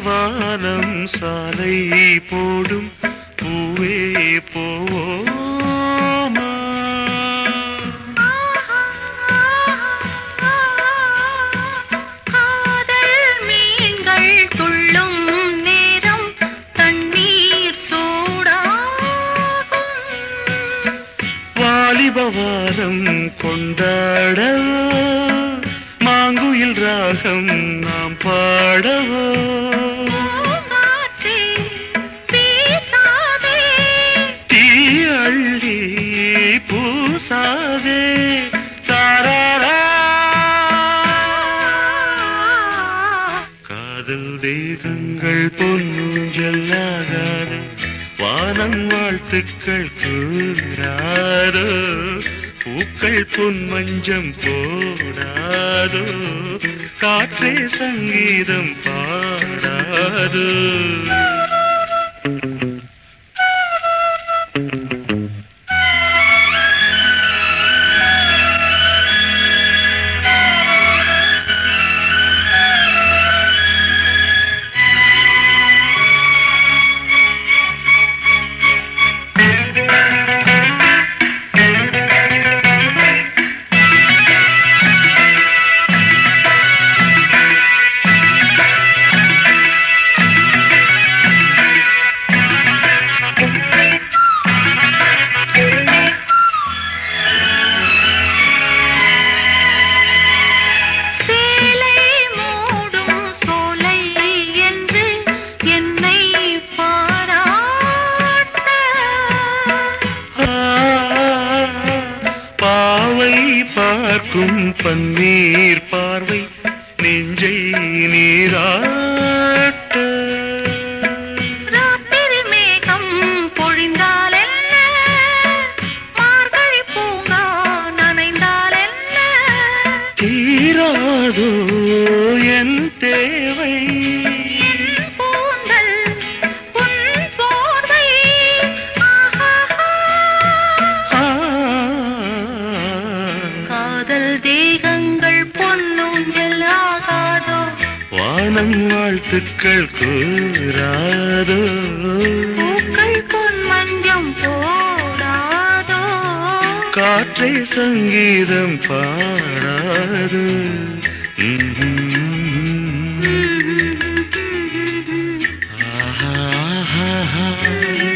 வானம் சாலை போடும் பூவே போவோமா காதல் மீன்கள் துள்ளும் நேரம் தண்ணீர் சூடாகும் வாலிபவாரம் கொண்டாடவோ மாங்குயில் ராகம் நாம் பாடவோ பூங்காற்றே, வீசாதே. தீ அள்ளி பூசாதே தாராரா காதல் தேகங்கள் பொன்னூஞ்சல்லாகாது வானம் வாழ்த்துக்கள் கூறாதோ பூக்கள் பொன்மஞ்சம் போடாதோ காற்றே சங்கீதம் பாடாதோ சேலை மூடும் சோலை என்று என்னை பாராட்ட ஆ, பாவை பார்க்கும் பன்னீர் பார்வை நெஞ்சை நீராட்ட ராத்திரி மேகம் பொழிந்தால் என்ன மார்கழி பூங்கா நனைந்தால் என்ன தீராதோ என் தேவை என் கூந்தல் உன் போர்வை ஆஹாஹா. ஆ, காதல் தேகங்கள் பொன்னூஞ்சல் ஆகாதோ வானம் வாழ்த்துக்கள் கூறாதோ பூக்கள் பொன் மஞ்சம் போடாதோ காற்றை சங்கீதம் பாடாதோ ம்ஹும். ஆஹா, ஆஹா, ஆஹா.